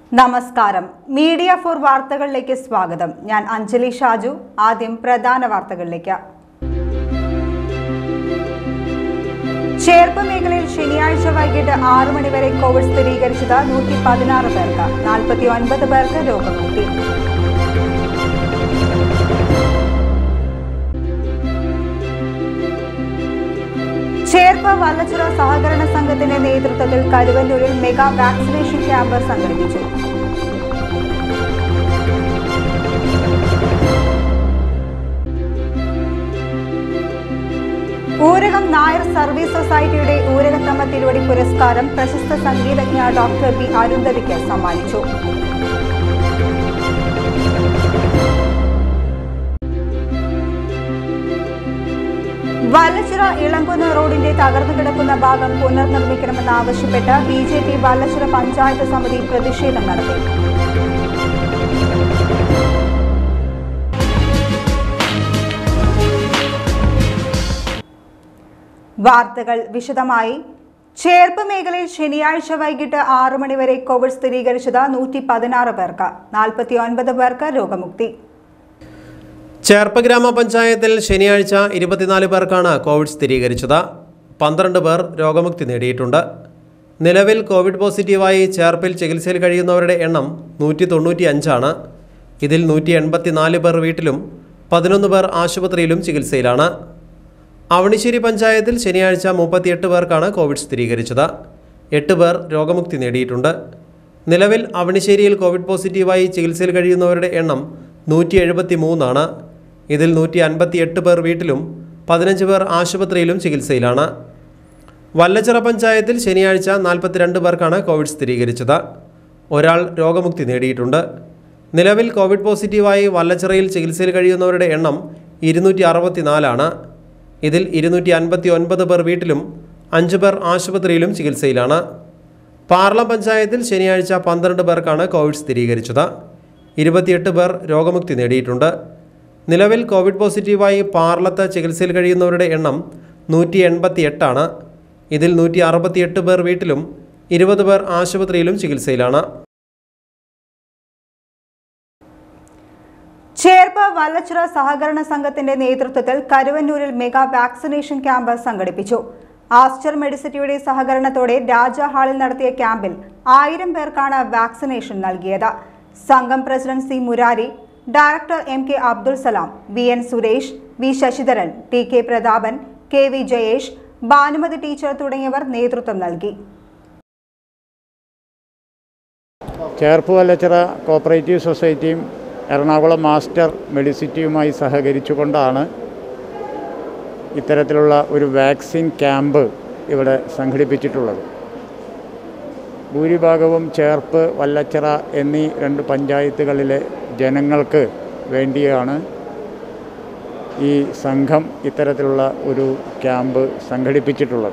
നമസ്കാരം media for വാർത്തകളിലേക്ക് സ്വാഗതം ഞാൻ അഞ്ജലി ഷാജു ആദ്യം പ്രധാന വാർത്തകളിലേക്ക് ചേർപ്പ് മേഖലയിൽ ശനിയാഴ്ച വൈകിട്ട് ആറ് മണിവരെ കോവിഡ് സ്ഥിരീകരിച്ചത് നൂറ്റി പതിനാറ് പേർക്ക് നാൽപ്പത്തി ഒൻപത് പേർക്ക് രോഗമുക്തി ചേർപ്പ് വല്ലച്ചിറ സഹകരണ സംഘത്തിന്റെ നേതൃത്വത്തിൽ കരുവന്നൂരിൽ മെഗാ വാക്സിനേഷൻ ക്യാമ്പ് സംഘടിപ്പിച്ചു ഊരകം നായർ സർവീസ് സൊസൈറ്റിയുടെ ഊരകത്തമ്മ തിരുവടി പുരസ്കാരം പ്രശസ്ത സംഗീതജ്ഞ ഡോക്ടർ ബി അരുന്ധതിക്ക് സമ്മാനിച്ചു വല്ലച്ചിറ ഇളങ്കുന്ന് റോഡിന്റെ തകർന്നു കിടക്കുന്ന ഭാഗം പുനർനിർമ്മിക്കണമെന്നാവശ്യപ്പെട്ട് B J P Vallachira panchayat സമിതി പ്രതിഷേധം നടത്തി വാർത്തകൾ വിശദമായി ചേർപ്പ് മേഖലയിൽ ശനിയാഴ്ച വൈകിട്ട് ആറു മണിവരെ കോവിഡ് സ്ഥിരീകരിച്ചത് നൂറ്റി പതിനാറ് പേർക്ക് നാൽപ്പത്തി ഒൻപത് പേർക്ക് രോഗമുക്തി ചേർപ്പ് ഗ്രാമപഞ്ചായത്തിൽ ശനിയാഴ്ച ഇരുപത്തിനാല് പേർക്കാണ് കോവിഡ് സ്ഥിരീകരിച്ചത് പന്ത്രണ്ട് പേർ രോഗമുക്തി നേടിയിട്ടുണ്ട് നിലവിൽ കോവിഡ് പോസിറ്റീവായി ചേർപ്പിൽ ചികിത്സയിൽ കഴിയുന്നവരുടെ എണ്ണം നൂറ്റി തൊണ്ണൂറ്റി അഞ്ചാണ് ഇതിൽ നൂറ്റി എൺപത്തിനാല് പേർ വീട്ടിലും പതിനൊന്ന് പേർ ആശുപത്രിയിലും ചികിത്സയിലാണ് അവണിശ്ശേരി പഞ്ചായത്തിൽ ശനിയാഴ്ച മുപ്പത്തിയെട്ട് പേർക്കാണ് കോവിഡ് സ്ഥിരീകരിച്ചത് എട്ട് പേർ രോഗമുക്തി നേടിയിട്ടുണ്ട് നിലവിൽ അവണിശ്ശേരിയിൽ കോവിഡ് പോസിറ്റീവായി ചികിത്സയിൽ കഴിയുന്നവരുടെ എണ്ണം നൂറ്റി എഴുപത്തി മൂന്നാണ് ഇതിൽ നൂറ്റി അൻപത്തി എട്ട് പേർ വീട്ടിലും പതിനഞ്ച് പേർ ആശുപത്രിയിലും ചികിത്സയിലാണ് വല്ലച്ചിറ പഞ്ചായത്തിൽ ശനിയാഴ്ച നാൽപ്പത്തിരണ്ട് പേർക്കാണ് കോവിഡ് സ്ഥിരീകരിച്ചത് ഒരാൾ രോഗമുക്തി നേടിയിട്ടുണ്ട് നിലവിൽ കോവിഡ് പോസിറ്റീവായി വല്ലച്ചിറയിൽ ചികിത്സയിൽ കഴിയുന്നവരുടെ എണ്ണം ഇരുന്നൂറ്റി അറുപത്തിനാലാണ് ഇതിൽ ഇരുന്നൂറ്റി അൻപത്തി ഒൻപത് പേർ വീട്ടിലും അഞ്ച് പേർ ആശുപത്രിയിലും ചികിത്സയിലാണ് പാർല പഞ്ചായത്തിൽ ശനിയാഴ്ച പന്ത്രണ്ട് പേർക്കാണ് കോവിഡ് സ്ഥിരീകരിച്ചത് ഇരുപത്തിയെട്ട് പേർ രോഗമുക്തി നേടിയിട്ടുണ്ട് നിലവിൽ കോവിഡ് പോസിറ്റീവായി പാർലത്ത് ചികിത്സയിൽ കഴിയുന്നവരുടെ എണ്ണം നൂറ്റി എൺപത്തി എട്ടാണ് ഇതിൽ നൂറ്റി അറുപത്തിയെട്ട് പേർ വീട്ടിലും ഇരുപത് പേർ ആശുപത്രിയിലും ചികിത്സയിലാണ് ചേർപ്പ് വല്ലച്ചിറ സഹകരണ സംഘത്തിന്റെ നേതൃത്വത്തിൽ കരുവന്നൂരിൽ മെഗാ വാക്സിനേഷൻ ക്യാമ്പ് സംഘടിപ്പിച്ചു ആസ്റ്റർ മെഡിസിറ്റിയുടെ സഹകരണത്തോടെ രാജ ഹാളിൽ നടത്തിയ ക്യാമ്പിൽ ആയിരം പേർക്കാണ് വാക്സിനേഷൻ നൽകിയത് സംഘം president C Murari director M K Abdul Salam V N Suresh V Sasidharan T K Prathapan K V Jayesh Bhanumathi teacher തുടങ്ങിയവർ നേതൃത്വം നൽകി ചേർപ്പ് വല്ലച്ചിറ കോപ്പറേറ്റീവ് സൊസൈറ്റിയും എറണാകുളം മാസ്റ്റർ മെഡിസിറ്റിയുമായി സഹകരിച്ചുകൊണ്ടാണ് ഇത്തരത്തിലുള്ള ഒരു വാക്സിൻ ക്യാമ്പ് ഇവിടെ സംഘടിപ്പിച്ചിട്ടുള്ളത് ഭൂരിഭാഗവും ചേർപ്പ് വല്ലച്ചിറ എന്നീ രണ്ട് പഞ്ചായത്തുകളിലെ ജനങ്ങൾക്ക് വേണ്ടിയാണ് ഈ സംഘം ഇത്തരത്തിലുള്ള ഒരു ക്യാമ്പ് സംഘടിപ്പിച്ചിട്ടുള്ളത്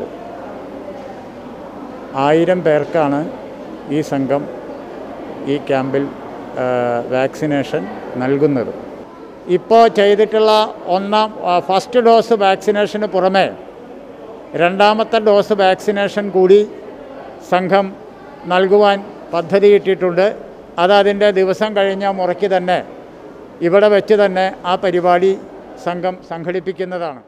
ആയിരം പേർക്കാണ് ഈ സംഘം ഈ ക്യാമ്പിൽ ആ, വാക്സിനേഷൻ നൽകുന്നത് ഇപ്പോൾ ചെയ്തിട്ടുള്ള ഒന്നാം ആ, ഫസ്റ്റ് ഡോസ് വാക്സിനേഷന് പുറമെ രണ്ടാമത്തെ ഡോസ് വാക്സിനേഷൻ കൂടി സംഘം നൽകുവാൻ പദ്ധതിയിട്ടിട്ടുണ്ട് അത് അതിൻ്റെ ദിവസം കഴിഞ്ഞ മുറയ്ക്ക് തന്നെ ഇവിടെ വെച്ച് തന്നെ ആ പരിപാടി സംഘം സംഘടിപ്പിക്കുന്നതാണ്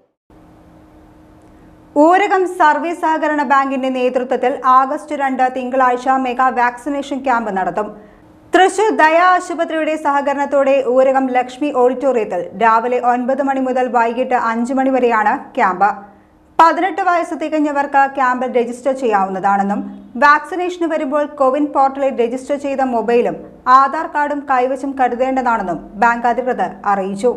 ഊരകം സർവീസ് സഹകരണ ബാങ്കിന്റെ നേതൃത്വത്തിൽ ആഗസ്റ്റ് രണ്ട് തിങ്കളാഴ്ച മെഗാ വാക്സിനേഷൻ ക്യാമ്പ് നടത്തും തൃശൂർ ദയാ ആശുപത്രിയുടെ സഹകരണത്തോടെ ഊരകം ലക്ഷ്മി ഓഡിറ്റോറിയത്തിൽ രാവിലെ ഒൻപത് മണി മുതൽ വൈകിട്ട് അഞ്ച് മണി വരെയാണ് ക്യാമ്പ് പതിനെട്ട് വയസ്സ് തികഞ്ഞവർക്ക് ക്യാമ്പിൽ രജിസ്റ്റർ ചെയ്യാവുന്നതാണെന്നും വാക്സിനേഷന് വരുമ്പോൾ കോവിൻ പോർട്ടലിൽ രജിസ്റ്റർ ചെയ്ത മൊബൈലും ആധാർ കാർഡും കൈവശം കരുതേണ്ടതാണെന്നും ബാങ്ക് അധികൃതർ അറിയിച്ചു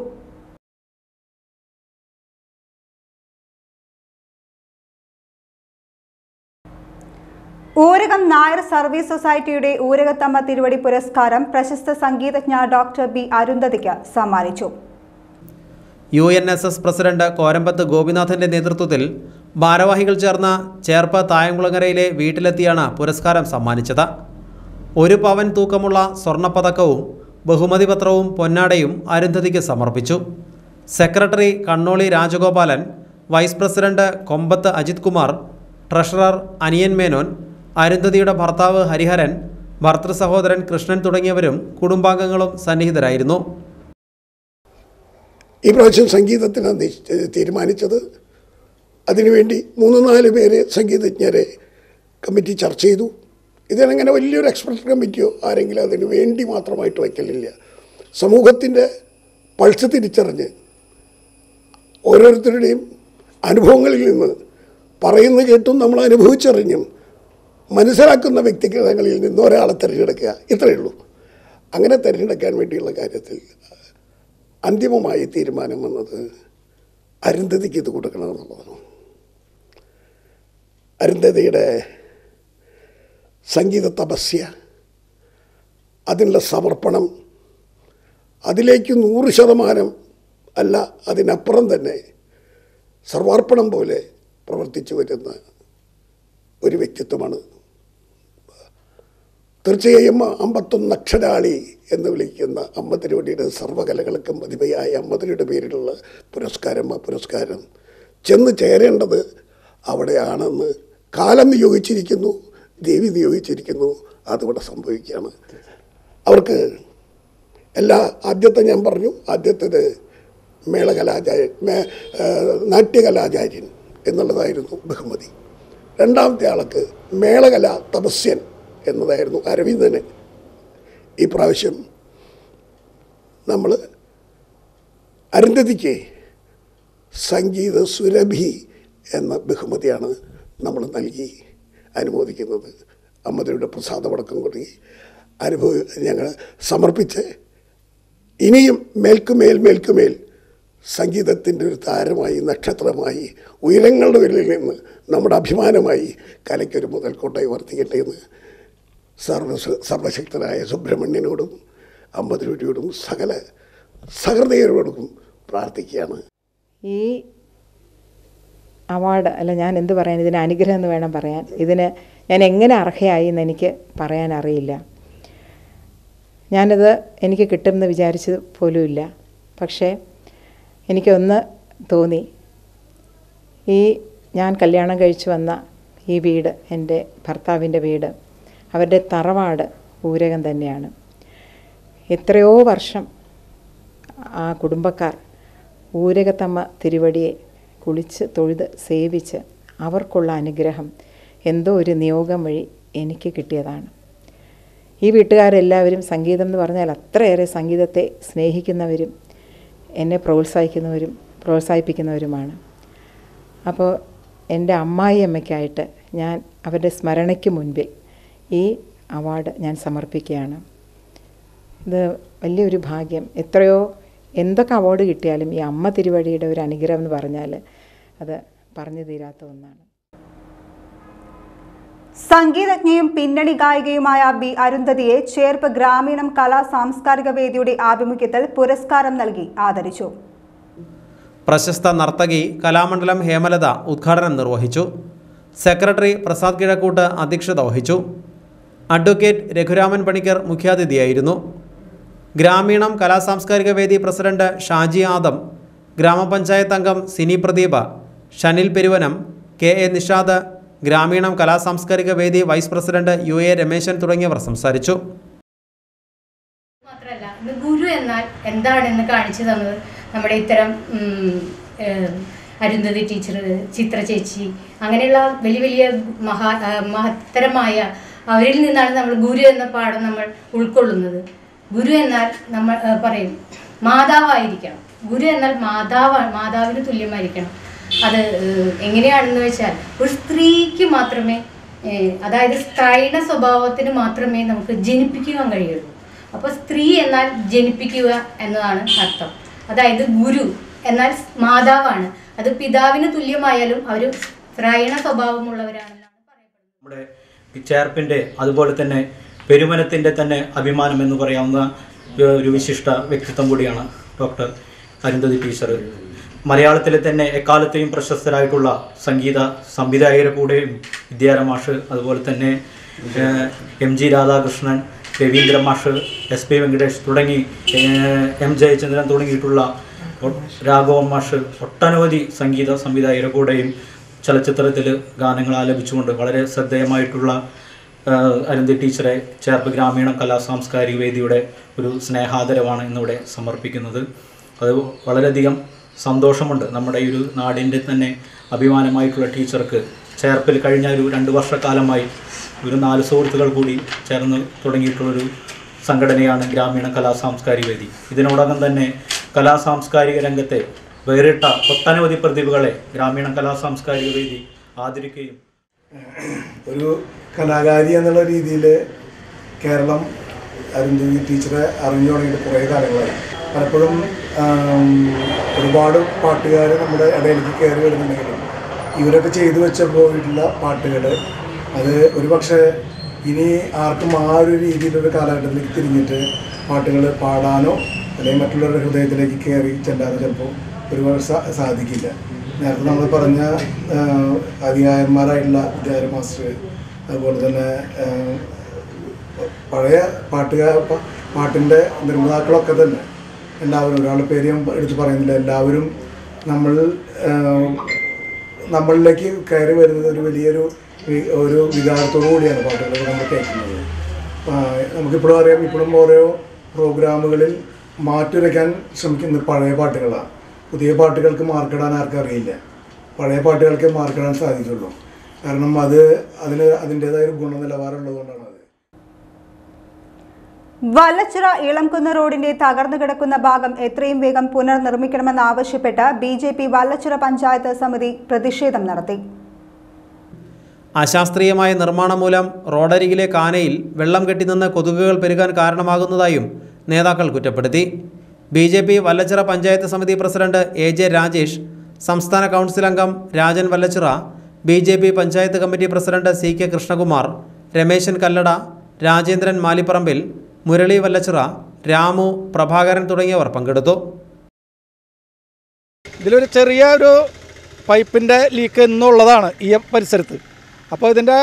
ഊരകം നായർ സർവീസ് സൊസൈറ്റിയുടെ ഊരകത്തമ്മ തിരുവടി പുരസ്കാരം പ്രശസ്ത സംഗീതജ്ഞ ഡോക്ടർ ബി അരുന്ധതിക്ക് സമ്മാനിച്ചു U N S S president Korambath ഗോപിനാഥന്റെ നേതൃത്വത്തിൽ ഭാരവാഹികൾ ചേർന്ന ചേർപ്പ് തായംകുളങ്ങരയിലെ വീട്ടിലെത്തിയാണ് പുരസ്കാരം സമ്മാനിച്ചത് ഒരു പവൻ തൂക്കമുള്ള സ്വർണ്ണപ്പതക്കവും ബഹുമതി പത്രവും പൊന്നാടയും അരുന്ധതിക്ക് സമർപ്പിച്ചു secretary Kannoli Rajagopalan vice president Kombath Ajith Kumar treasurer Aniyan Menon അരുന്ധതിയുടെ ഭർത്താവ് ഹരിഹരൻ ഭർത്തൃ സഹോദരൻ കൃഷ്ണൻ തുടങ്ങിയവരും കുടുംബാംഗങ്ങളും സന്നിഹിതരായിരുന്നു ഈ പ്രാവശ്യം സംഗീതത്തിന് നിശ്ച- തീരുമാനിച്ചത് അതിനുവേണ്ടി മൂന്ന് നാല് പേര് സംഗീതജ്ഞരെ കമ്മിറ്റി ചർച്ച ചെയ്തു ഇതിനങ്ങനെ വലിയൊരു എക്സ്പെർട്ട് കമ്മിറ്റിയോ ആരെങ്കിലും അതിന് വേണ്ടി മാത്രമായിട്ട് വയ്ക്കലില്ല സമൂഹത്തിൻ്റെ പൾസ് തിരിച്ചറിഞ്ഞ് ഓരോരുത്തരുടെയും അനുഭവങ്ങളിൽ നിന്ന് പറയുന്ന കേട്ടും നമ്മൾ അനുഭവിച്ചറിഞ്ഞും മനസ്സിലാക്കുന്ന വ്യക്തിഗതങ്ങളിൽ നിന്ന് ഒരാളെ തിരഞ്ഞെടുക്കുക ഇത്രയേ ഉള്ളൂ അങ്ങനെ തിരഞ്ഞെടുക്കാൻ വേണ്ടിയുള്ള കാര്യത്തിൽ അന്തിമമായി തീരുമാനം വന്നത് അരുന്ധതിക്ക് ഇത് കൊടുക്കണമെന്നുള്ളതാണ് അരുന്ധതിയുടെ സംഗീത തപസ്യ അതിനുള്ള സമർപ്പണം അതിലേക്ക് നൂറ് ശതമാനം അല്ല അതിനപ്പുറം തന്നെ സർവാർപ്പണം പോലെ പ്രവർത്തിച്ചു വരുന്ന ഒരു വ്യക്തിത്വമാണ് തീർച്ചയായും അമ്പത്തൊന്ന് അക്ഷരാളി എന്ന് വിളിക്കുന്ന അമ്മ തിരുവടിയുടെ സർവ്വകലകൾക്കും മതിമയായ അമ്മ തിരുവടിയുടെ പേരിലുള്ള പുരസ്കാരം ആ പുരസ്കാരം ചെന്ന് ചേരേണ്ടത് അവിടെയാണെന്ന് കാലം നിയോഗിച്ചിരിക്കുന്നു ദേവി നിയോഗിച്ചിരിക്കുന്നു അതിവിടെ സംഭവിക്കുകയാണ് അവർക്ക് എല്ലാ ആദ്യത്തെ ഞാൻ പറഞ്ഞു ആദ്യത്തേത് മേളകലാചാര്യൻ മേ ആ, നാട്യകലാചാര്യൻ എന്നുള്ളതായിരുന്നു ബഹുമതി രണ്ടാമത്തെ ആൾക്ക് മേളകല തപസ്യൻ എന്നതായിരുന്നു അരവിന്ദന് ഈ പ്രാവശ്യം നമ്മൾ അരുന്ധതിക്ക് സംഗീത സുരഭി എന്ന ബഹുമതിയാണ് നമ്മൾ നൽകി അനുമോദിക്കുന്നത് അമ്മതിയുടെ പ്രസാദമടക്കം കൊടുക്കി അനുഭവ ഞങ്ങൾ സമർപ്പിച്ച് ഇനിയും മേൽക്കുമേൽ മേൽക്കുമേൽ സംഗീതത്തിൻ്റെ ഒരു താരമായി നക്ഷത്രമായി ഉയരങ്ങളുടെ ഉയരിൽ നിന്ന് നമ്മുടെ അഭിമാനമായി കലയ്ക്കൊരു മുതൽക്കോട്ടായി വർത്തിക്കട്ടെ എന്ന് സർവ സർവശക്തനായ സുബ്രഹ്മണ്യനോടും അമ്പതിരൂടിയോടും സകല സഹൃദയരോടും പ്രാർത്ഥിക്കുകയാണ് ഈ അവാർഡ് അല്ല ഞാൻ എന്ത് പറയാൻ ഇതിന് അനുഗ്രഹം എന്ന് വേണം പറയാൻ ഇതിന് ഞാൻ എങ്ങനെ അർഹയായി എന്ന് എനിക്ക് പറയാൻ അറിയില്ല ഞാനത് എനിക്ക് കിട്ടുമെന്ന് വിചാരിച്ചത് പോലുമില്ല പക്ഷേ എനിക്കൊന്ന് തോന്നി ഈ ഞാൻ കല്യാണം കഴിച്ചു വന്ന ഈ വീട് എൻ്റെ ഭർത്താവിൻ്റെ വീട് അവരുടെ തറവാട് ഊരകം തന്നെയാണ് എത്രയോ വർഷം ആ കുടുംബക്കാർ ഊരകത്തമ്മ തിരുവടിയെ കുളിച്ച് തൊഴുത് സേവിച്ച് അവർക്കുള്ള അനുഗ്രഹം എന്തോ ഒരു നിയോഗം വഴി എനിക്ക് കിട്ടിയതാണ് ഈ വീട്ടുകാരെല്ലാവരും സംഗീതം എന്ന് പറഞ്ഞാൽ അത്രയേറെ സംഗീതത്തെ സ്നേഹിക്കുന്നവരും എന്നെ പ്രോത്സാഹിക്കുന്നവരും പ്രോത്സാഹിപ്പിക്കുന്നവരുമാണ് അപ്പോൾ എൻ്റെ അമ്മായി അമ്മയ്ക്കായിട്ട് ഞാൻ അവരുടെ സ്മരണയ്ക്ക് മുൻപിൽ ഈ അവാർഡ് ഞാൻ സമർപ്പിക്കുകയാണ് ഇത് വലിയൊരു ഭാഗ്യം എത്രയോ എന്തൊക്കെ അവാർഡ് കിട്ടിയാലും ഈ അമ്മ തിരുവടിയുടെ ഒരു അനുഗ്രഹം എന്ന് പറഞ്ഞാൽ അത് പറഞ്ഞു തീരാത്ത ഒന്നാണ് സംഗീതജ്ഞയും പിന്നണി ഗായികയുമായ ബി അരുന്ധതിയെ ചേർപ്പ് ഗ്രാമീണം കലാ സാംസ്കാരിക വേദിയുടെ ആഭിമുഖ്യത്തിൽ പുരസ്കാരം നൽകി ആദരിച്ചു പ്രശസ്ത നർത്തകി കലാമണ്ഡലം ഹേമലത ഉദ്ഘാടനം നിർവഹിച്ചു സെക്രട്ടറി പ്രസാദ് കിഴക്കൂട്ട് അധ്യക്ഷത വഹിച്ചു അഡ്വക്കേറ്റ് രഘുരാമൻ പണിക്കർ മുഖ്യാതിഥിയായിരുന്നു ഗ്രാമീണം കലാസാംസ്കാരിക വേദി പ്രസിഡന്റ് ഷാജി ആദം ഗ്രാമപഞ്ചായത്ത് അംഗം സിനി പ്രദീപ ഷനിൽ പെരുവനം കെ എ നിഷാദ് ഗ്രാമീണം കലാസാംസ്കാരിക വേദി vice president U A Rameshan തുടങ്ങിയവർ സംസാരിച്ചു മാത്രമല്ല ഇന്ന് ഗുരു എന്നാൽ എന്താണെന്ന് കാണിച്ചു തന്നത് നമ്മുടെ ഇത്തരം ഉം, ഏഹ്, അരുന്ധതി ടീച്ചർ ചിത്ര ചേച്ചി അങ്ങനെയുള്ള വലിയ വലിയ മഹാ ആ, മഹത്തരമായ അവരിൽ നിന്നാണ് നമ്മൾ ഗുരു എന്ന പാഠം നമ്മൾ ഉൾക്കൊള്ളുന്നത് ഗുരു എന്നാൽ നമ്മൾ ഏഹ്, പറയും മാതാവായിരിക്കണം ഗുരു എന്നാൽ മാതാവ് മാതാവിന് തുല്യമായിരിക്കണം അത് ഏഹ്, എങ്ങനെയാണെന്ന് വെച്ചാൽ ഒരു സ്ത്രീക്ക് മാത്രമേ ഏഹ്, അതായത് സ്ത്രൈണ സ്വഭാവത്തിന് മാത്രമേ നമുക്ക് ജനിപ്പിക്കുവാൻ കഴിയുള്ളൂ അപ്പോൾ സ്ത്രീ എന്നാൽ ജനിപ്പിക്കുക എന്നതാണ് അർത്ഥം അതായത് ഗുരു എന്നാൽ മാതാവാണ് അത് പിതാവിന് തുല്യമായാലും അവർ സ്ത്രൈണ സ്വഭാവമുള്ളവരാണെന്നാണ് പറയപ്പെടുന്നത് നമ്മുടെ ചേർപ്പിൻ്റെ അതുപോലെ തന്നെ പെരുമനത്തിൻ്റെ തന്നെ അഭിമാനം എന്ന് പറയാവുന്ന ഏഹ്, ഒരു വിശിഷ്ട വ്യക്തിത്വം കൂടിയാണ് ഡോക്ടർ അരുന്ധതി ടീച്ചർ മലയാളത്തിലെ തന്നെ എക്കാലത്തെയും പ്രശസ്തരായിട്ടുള്ള സംഗീത സംവിധായകരെ കൂടെയും വിദ്യാരമാഷ് അതുപോലെ തന്നെ ഏഹ്, എം ജി രാധാകൃഷ്ണൻ രവീന്ദ്ര മാഷ് എസ് പി വെങ്കടേഷ് തുടങ്ങി ഏഹ്, എം ജയചന്ദ്രൻ തുടങ്ങിയിട്ടുള്ള ഒ- രാഘവൻ മാഷ് ഒട്ടനവധി സംഗീത സംവിധായകരെ കൂടെയും ചലച്ചിത്രത്തിൽ ഗാനങ്ങൾ ആലപിച്ചുകൊണ്ട് വളരെ ശ്രദ്ധേയമായിട്ടുള്ള ഏഹ് അരുന്ധതി ടീച്ചറെ ചേർപ്പ് ഗ്രാമീണ കലാ സാംസ്കാരിക വേദിയുടെ ഒരു സ്നേഹാദരവാണ് ഇന്നിവിടെ സമർപ്പിക്കുന്നത് അത് വളരെയധികം സന്തോഷമുണ്ട് നമ്മുടെ ഈ ഒരു നാടിൻ്റെ തന്നെ അഭിമാനമായിട്ടുള്ള ടീച്ചർക്ക് ചേർപ്പിൽ കഴിഞ്ഞ ഒരു രണ്ട് വർഷക്കാലമായി ഒരു നാല് സുഹൃത്തുക്കൾ കൂടി ചേർന്ന് തുടങ്ങിയിട്ടുള്ളൊരു സംഘടനയാണ് ഗ്രാമീണ കലാ സാംസ്കാരിക വേദി ഇതിനോടകം തന്നെ കലാ സാംസ്കാരിക രംഗത്തെ വേറിട്ട ഒട്ടനവധി പ്രതിഭകളെ ഗ്രാമീണ കലാ സാംസ്കാരിക വേദി ആദരിക്കുകയും ഒരു കലാകാരി എന്നുള്ള രീതിയിൽ കേരളം അരുന്ധതി ടീച്ചറെ അറിഞ്ഞു തുടങ്ങിയിട്ട് കുറേ കാലങ്ങളായി പലപ്പോഴും ആം, ഒരുപാട് പാട്ടുകാർ നമ്മുടെ ഇടയിലേക്ക് കയറി വരുന്നുണ്ടെങ്കിലും ഇവരൊക്കെ ചെയ്തു വെച്ച പോയിട്ടുള്ള പാട്ടുകൾ അത് ഒരു പക്ഷേ ഇനി ആർക്കും ആ ഒരു രീതിയിലൊരു കാലഘട്ടത്തിലേക്ക് തിരിഞ്ഞിട്ട് പാട്ടുകൾ പാടാനോ അല്ലെങ്കിൽ മറ്റുള്ളവരുടെ ഹൃദയത്തിലേക്ക് കയറി ചെല്ലാനോ ചിലപ്പോൾ ഒരുപാട് സാ- സാധിക്കില്ല നേരത്തെ നമ്മൾ പറഞ്ഞ ആ, അധികായന്മാരായിട്ടുള്ള വിദ്യാലയ മാസ്റ്റർ അതുപോലെ തന്നെ ആ, പഴയ പാട്ടുകാർ പ- പാട്ടിൻ്റെ നിർമ്മാതാക്കളൊക്കെ തന്നെ എല്ലാവരും ഒരാളുടെ പേര് ഞാൻ എടുത്ത് പറയുന്നില്ല എല്ലാവരും നമ്മൾ ആ, നമ്മളിലേക്ക് കയറി വരുന്നത് ഒരു വലിയൊരു വി- ഒരു വികാരത്തോടു കൂടിയാണ് പാട്ടുകൾ നമ്മൾ കേൾക്കുന്നത് ആ, നമുക്കിപ്പോഴും അറിയാം ഇപ്പോഴും ഓരോ പ്രോഗ്രാമുകളിൽ മാറ്റുരയ്ക്കാൻ ശ്രമിക്കുന്നത് പഴയ പാട്ടുകളാണ് പുതിയ പാട്ടുകൾക്ക് മാർക്കിടാൻ ആർക്കും അറിയില്ല പഴയ പാട്ടുകൾക്ക് മാർക്കിടാൻ സാധിക്കുള്ളൂ കാരണം അത് അതിന് അതിൻ്റെതായ ഒരു ഗുണനിലവാരമുള്ളതുകൊണ്ടാണ് അത് വല്ലച്ചിറ ഇളംകുന്ന് റോഡിന്റെ തകർന്നു കിടക്കുന്ന ഭാഗം എത്രയും വേഗം പുനർനിർമ്മിക്കണമെന്നാവശ്യപ്പെട്ട് B J P Vallachira panchayat സമിതി പ്രതിഷേധം നടത്തി അശാസ്ത്രീയമായ നിർമ്മാണം മൂലം റോഡരികിലെ കാനയിൽ വെള്ളം കെട്ടിനിന്ന് കൊതുകുകൾ പെരുകാൻ കാരണമാകുന്നതായും നേതാക്കൾ കുറ്റപ്പെടുത്തി B J P Vallachira panchayat സമിതി പ്രസിഡന്റ് എ ജെ രാജേഷ് സംസ്ഥാന കൗൺസിൽ അംഗം Rajan Vallachira B J P panchayat committee president C K Krishnakumar Rameshan Kallada Rajendran Malipparambil Murali Vallachira Ramu Prabhakaran തുടങ്ങിയവർ പങ്കെടുത്തു ഇതിലൊരു ചെറിയ ഒരു പൈപ്പിൻ്റെ ലീക്ക് എന്നുള്ളതാണ് ഈ പരിസരത്ത് അപ്പോൾ ഇതിൻ്റെ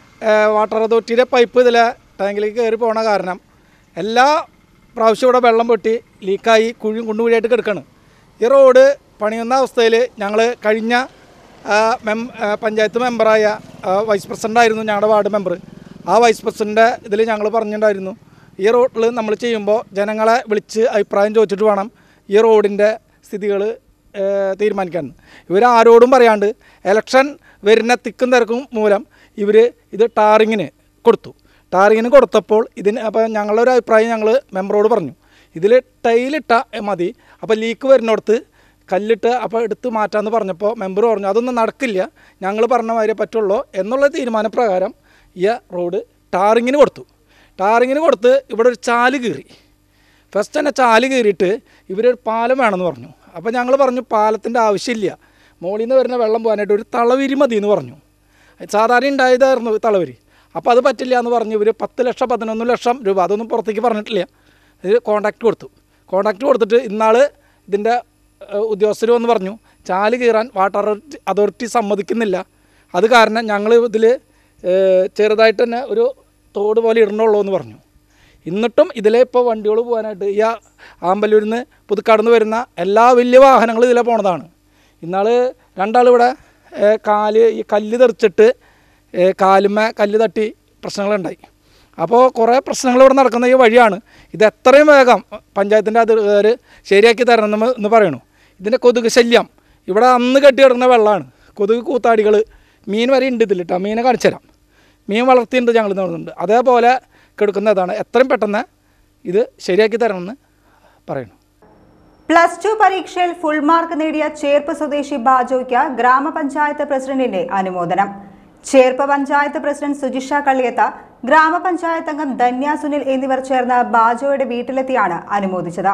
വാട്ടർ അതോറിറ്റിയുടെ പൈപ്പ് ഇതിലെ ടാങ്കിലേക്ക് കയറി പോണ കാരണം എല്ലാ പ്രാവശ്യവും ഇവിടെ വെള്ളം പൊട്ടി ലീക്കായി കുഴി കുണ്ടുകുഴിയായിട്ട് കിടക്കുകയാണ് ഈ റോഡ് പണിയുന്ന അവസ്ഥയിൽ ഞങ്ങൾ കഴിഞ്ഞ ആ, മെം ആ, പഞ്ചായത്ത് മെമ്പറായ ആ, വൈസ് പ്രസിഡൻ്റായിരുന്നു ഞങ്ങളുടെ വാർഡ് മെമ്പർ ആ വൈസ് പ്രസിഡൻ്റെ ഇതിൽ ഞങ്ങൾ പറഞ്ഞിട്ടുണ്ടായിരുന്നു ഈ റോഡിൽ നമ്മൾ ചെയ്യുമ്പോൾ ജനങ്ങളെ വിളിച്ച് അഭിപ്രായം ചോദിച്ചിട്ട് വേണം ഈ റോഡിൻ്റെ സ്ഥിതികൾ തീരുമാനിക്കാൻ ഇവർ ആരോടും പറയാണ്ട് ഇലക്ഷൻ വരുന്ന തിക്കും തിരക്കും മൂലം ഇവർ ഇത് ടാറിങ്ങിന് കൊടുത്തു ടാറിങ്ങിന് കൊടുത്തപ്പോൾ ഇതിന് അപ്പോൾ ഞങ്ങളുടെ ഒരു അഭിപ്രായം ഞങ്ങൾ മെമ്പറോട് പറഞ്ഞു ഇതിൽ ടൈലിട്ട മതി അപ്പോൾ ലീക്ക് വരുന്നിടത്ത് കല്ലിട്ട് അപ്പോൾ എടുത്ത് മാറ്റാമെന്ന് പറഞ്ഞപ്പോൾ മെമ്പർ പറഞ്ഞു അതൊന്നും നടക്കില്ല ഞങ്ങൾ പറഞ്ഞ മാതിരി പറ്റുള്ളൂ എന്നുള്ള തീരുമാനപ്രകാരം ഈ റോഡ് ടാറിങ്ങിന് കൊടുത്തു ടാറിങ്ങിന് കൊടുത്ത് ഇവിടെ ഒരു ചാല് കീറി ഫസ്റ്റ് തന്നെ ചാല് കയറിയിട്ട് ഇവരൊരു പാലം വേണമെന്ന് പറഞ്ഞു അപ്പോൾ ഞങ്ങൾ പറഞ്ഞു പാലത്തിൻ്റെ ആവശ്യമില്ല മുകളിൽ നിന്ന് വരുന്ന വെള്ളം പോകാനായിട്ട് ഒരു തളവിരി മതി എന്ന് പറഞ്ഞു സാധാരണ ഉണ്ടായതായിരുന്നു തളവരി അപ്പോൾ അത് പറ്റില്ല എന്ന് പറഞ്ഞ് ഇവർ പത്ത് ലക്ഷം പതിനൊന്ന് ലക്ഷം രൂപ അതൊന്നും പുറത്തേക്ക് പറഞ്ഞിട്ടില്ല ഇത് കോണ്ടാക്ട് കൊടുത്തു കോണ്ടാക്ട് കൊടുത്തിട്ട് ഇന്നാൾ ഇതിൻ്റെ ഉദ്യോഗസ്ഥർ വന്ന് പറഞ്ഞു ചാല് കീറാൻ വാട്ടർ അതോറിറ്റി സമ്മതിക്കുന്നില്ല അത് കാരണം ഞങ്ങൾ ഇതിൽ ചെറുതായിട്ട് തന്നെ ഒരു തോട് പോലെ ഇടണുള്ളൂ എന്ന് പറഞ്ഞു എന്നിട്ടും ഇതിലെ ഇപ്പോൾ വണ്ടികൾ പോകാനായിട്ട് ഈ ആ- ആമ്പല്ലൂരിൽ നിന്ന് പുതുക്കാട് നിന്ന് വരുന്ന എല്ലാ വലിയ വാഹനങ്ങളും ഇതിലെ പോണതാണ് ഇന്നാൾ രണ്ടാളിവിടെ ഏ, കാല് ഈ കല്ല് തെറിച്ചിട്ട് ഏ, കാലുമ്മേ കല്ല് തട്ടി പ്രശ്നങ്ങളുണ്ടായി അപ്പോൾ കുറേ പ്രശ്നങ്ങൾ ഇവിടെ നടക്കുന്ന ഈ വഴിയാണ് ഇത് എത്രയും വേഗം പഞ്ചായത്തിൻ്റെ അധികൃതർ ശരിയാക്കി തരണമെന്ന് എന്ന് പറയണു ഇതിൻ്റെ കൊതുക് ശല്യം ഇവിടെ അന്ന് കെട്ടി കിടക്കുന്ന വെള്ളമാണ് കൊതുക് കൂത്താടികൾ മീൻ വരെ ഉണ്ട് ഇതിൽ കേട്ടോ മീനെ കാണിച്ചു തരാം മീൻ വളർത്തിയിട്ടുണ്ട് ഞങ്ങൾ നോക്കുന്നുണ്ട് അതേപോലെ കെടുക്കുന്നതാണ് എത്രയും പെട്ടെന്ന് ഇത് ശരിയാക്കി തരണമെന്ന് പറയുന്നു പ്ലസ് ടു പരീക്ഷയിൽ ഫുൾ മാർക്ക് നേടിയ ചേർപ്പ് സ്വദേശി ബാജോയ്ക്ക് ഗ്രാമപഞ്ചായത്ത് പ്രസിഡന്റിന്റെ അനുമോദനം ചേർപ്പ് പഞ്ചായത്ത് പ്രസിഡന്റ് സുജിഷ കള്ളിയത്ത ഗ്രാമപഞ്ചായത്ത് അംഗം ധന്യ സുനിൽ എന്നിവർ ചേർന്ന് ബാജോയുടെ വീട്ടിലെത്തിയാണ് അനുമോദിച്ചത്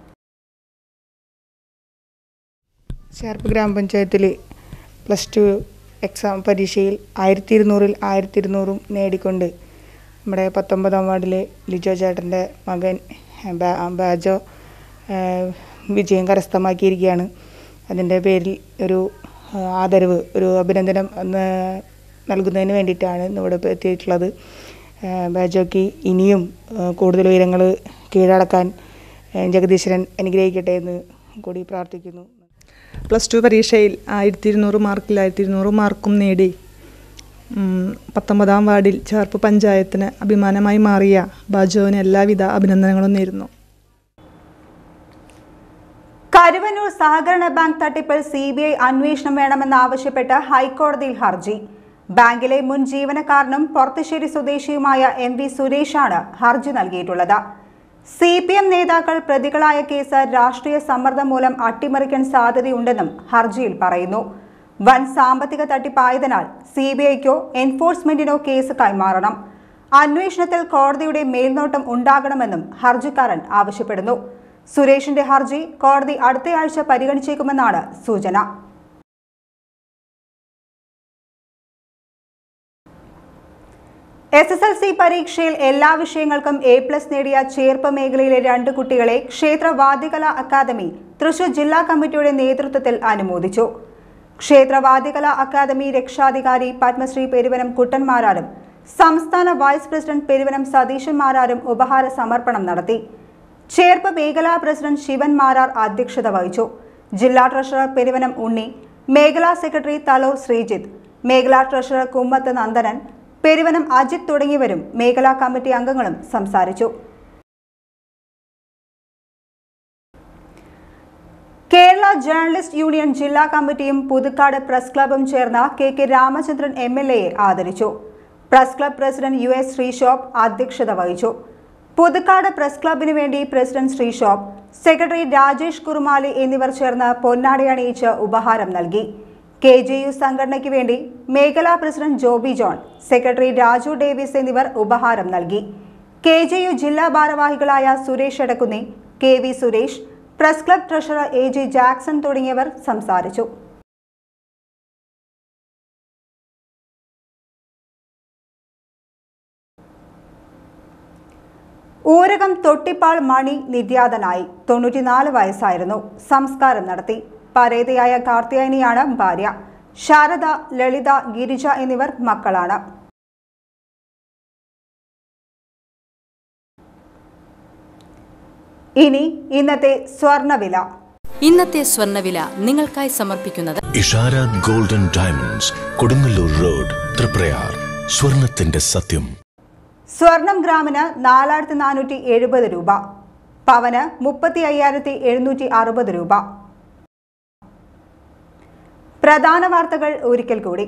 ചേർപ്പ് ഗ്രാമപഞ്ചായത്തിൽ പ്ലസ് ടു എക്സാം പരീക്ഷയിൽ ആയിരത്തി ഇരുന്നൂറിൽ ആയിരത്തി ഇരുന്നൂറും നേടിക്കൊണ്ട് നമ്മുടെ പത്തൊമ്പതാം വാർഡിലെ ലിജോ ചേട്ടൻ്റെ മകൻ ബാ- ബാജോ ആ, വിജയം കരസ്ഥമാക്കിയിരിക്കുകയാണ് അതിൻ്റെ പേരിൽ ഒരു ആ, ആദരവ് ഒരു അഭിനന്ദനം ഒന്ന് നൽകുന്നതിന് വേണ്ടിയിട്ടാണ് ഇന്നിവിടെ ഇപ്പോൾ എത്തിയിട്ടുള്ളത് ആ, ബാജോയ്ക്ക് ഇനിയും ആ, കൂടുതൽ ഉയരങ്ങൾ കീഴടക്കാൻ ആ, ജഗദീശ്വരൻ അനുഗ്രഹിക്കട്ടെ എന്ന് കൂടി പ്രാർത്ഥിക്കുന്നു പ്ലസ് ടു പരീക്ഷയിൽ ആയിരത്തി ഇരുന്നൂറ് മാർക്കിൽ ആയിരത്തി ഇരുന്നൂറ് മാർക്കും നേടി ഉം, പത്തൊമ്പതാം വാർഡിൽ ചേർപ്പ് പഞ്ചായത്തിന് അഭിമാനമായി മാറിയ ബാജുവിന് എല്ലാവിധ അഭിനന്ദനങ്ങളും നേരുന്നു കരുവന്നൂർ സഹകരണ ബാങ്ക് തട്ടിപ്പിൽ സി ബി ഐ അന്വേഷണം വേണമെന്നാവശ്യപ്പെട്ട് ഹൈക്കോടതിയിൽ ഹർജി ബാങ്കിലെ മുൻ ജീവനക്കാരനും പൊറത്തുശ്ശേരി സ്വദേശിയുമായ എം വി സുരേഷാണ് ഹർജി നൽകിയിട്ടുള്ളത് സി പി എം നേതാക്കൾ പ്രതികളായ കേസ് രാഷ്ട്രീയ സമ്മർദ്ദം മൂലം അട്ടിമറിക്കാൻ സാധ്യതയുണ്ടെന്നും ഹർജിയിൽ പറയുന്നു വൻ സാമ്പത്തിക തട്ടിപ്പായതിനാൽ സി ബി ഐക്കോ എൻഫോഴ്സ്മെന്റിനോ കേസ് കൈമാറണം അന്വേഷണത്തിൽ കോടതിയുടെ മേൽനോട്ടം ഉണ്ടാകണമെന്നും ഹർജിക്കാരൻ ആവശ്യപ്പെടുന്നു സുരേഷിന്റെ ഹർജി കോടതി അടുത്തയാഴ്ച പരിഗണിച്ചേക്കുമെന്നാണ് സൂചന എസ് എസ് എൽ സി പരീക്ഷയിൽ എല്ലാ വിഷയങ്ങൾക്കും എ പ്ലസ് നേടിയ ചേർപ്പ് മേഖലയിലെ രണ്ട് കുട്ടികളെ ക്ഷേത്ര വാദ്യകലാ അക്കാദമി തൃശൂർ ജില്ലാ കമ്മിറ്റിയുടെ നേതൃത്വത്തിൽ അനുമോദിച്ചു ക്ഷേത്ര വാദ്യകലാ അക്കാദമി രക്ഷാധികാരി പത്മശ്രീ പെരുവനം കുട്ടന്മാരാരും സംസ്ഥാന വൈസ് പ്രസിഡന്റ് പെരുവനം സതീശൻ മാരാരും ഉപഹാര സമർപ്പണം നടത്തി ചേർപ്പ് മേഖലാ പ്രസിഡന്റ് ശിവൻ മാരാർ അധ്യക്ഷത വഹിച്ചു ജില്ലാ ട്രഷറർ പെരുവനം ഉണ്ണി മേഖലാ സെക്രട്ടറി തലോർ ശ്രീജിത്ത് മേഖലാ ട്രഷറർ കുമ്മത്ത് നന്ദനൻ പെരുവനം അജിത് തുടങ്ങിയവരും മേഖലാ കമ്മിറ്റി അംഗങ്ങളും സംസാരിച്ചു കേരള ജേർണലിസ്റ്റ് യൂണിയൻ ജില്ലാ കമ്മിറ്റിയും പുതുക്കാട് പ്രസ് ക്ലബും ചേർന്ന് K K Ramachandran M L എയെ ആദരിച്ചു press club president U S ശ്രീഷോപ്പ് അധ്യക്ഷത വഹിച്ചു പുതുക്കാട് പ്രസ് ക്ലബിന് വേണ്ടി പ്രസിഡന്റ് ശ്രീഷോപ്പ് സെക്രട്ടറി രാജേഷ് കുറുമാലി എന്നിവർ ചേർന്ന് പൊന്നാടി അണിയിച്ച് ഉപഹാരം നൽകി കെ ജെ യു സംഘടനയ്ക്ക് വേണ്ടി മേഖലാ പ്രസിഡന്റ് ജോബി ജോൺ സെക്രട്ടറി രാജു ഡേവിസ് എന്നിവർ ഉപഹാരം നൽകി കെ ജെ യു ജില്ലാ ഭാരവാഹികളായ Suresh Edakkunni K V Suresh press club treasurer A J Jackson തുടങ്ങിയവർ സംസാരിച്ചു ഊരകം തൊട്ടിപ്പാൾ മണി നിര്യാതനായി തൊണ്ണൂറ്റിനാല് വയസ്സായിരുന്നു സംസ്കാരം നടത്തി പരേതയായ കാർത്തിയായനിയാണ് ഭാര്യ ശാരദ ലളിത ഗിരിജ എന്നിവർ മക്കളാണ് ഇനി ഇന്നത്തെ സ്വർണവില ഇന്നത്തെ സ്വർണ്ണവില നിങ്ങൾക്കായി സമർപ്പിക്കുന്നത് Ishara golden diamonds Kodungallur road Triprayar സ്വർണത്തിന്റെ സത്യം സ്വർണം ഗ്രാമിന് നാലായിരത്തി നാനൂറ്റി എഴുപത് രൂപ പവന് മുപ്പത്തി അയ്യായിരത്തി എഴുന്നൂറ്റി അറുപത് രൂപ പ്രധാന വാർത്തകൾ ഒരിക്കൽ കൂടി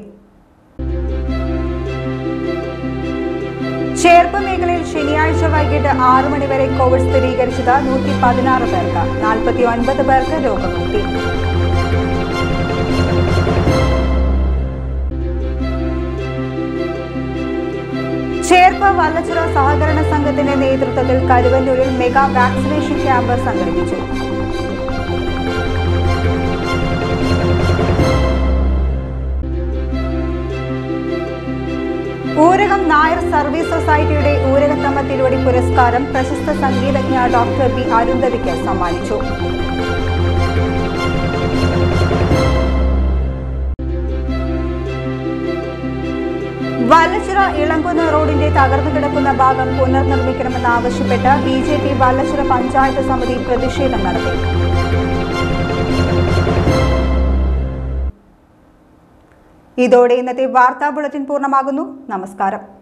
ചേർപ്പ് മേഖലയിൽ ശനിയാഴ്ച വൈകിട്ട് ആറ് മണിവരെ കോവിഡ് സ്ഥിരീകരിച്ചത് നൂറ്റി പതിനാറ് പേർക്ക് നാൽപ്പത്തി ഒൻപത് പേർക്ക് രോഗമുക്തി ചേർപ്പ് വല്ലച്ചുറ സഹകരണ സംഘത്തിന്റെ നേതൃത്വത്തിൽ കരുവന്നൂരിൽ മെഗാ വാക്സിനേഷൻ ക്യാമ്പ് സംഘടിപ്പിച്ചു ഊരകം നായർ സർവീസ് സൊസൈറ്റിയുടെ ഊരകത്തമ്മ തിരുവടി പുരസ്കാരം പ്രശസ്ത സംഗീതജ്ഞ ഡോക്ടർ ബി അരുന്ധതിക്ക് സമ്മാനിച്ചു വല്ലച്ചിറ ഇളങ്കുന്ന് റോഡിന്റെ തകർന്നു കിടക്കുന്ന ഭാഗം പുനർനിർമ്മിക്കണമെന്നാവശ്യപ്പെട്ട് B J P Vallachira panchayat സമിതി പ്രതിഷേധം നടത്തി ഇതോടെ ഇന്നത്തെ വാർത്താ ബുള്ളറ്റിൻ പൂർണ്ണമാകുന്നു നമസ്കാരം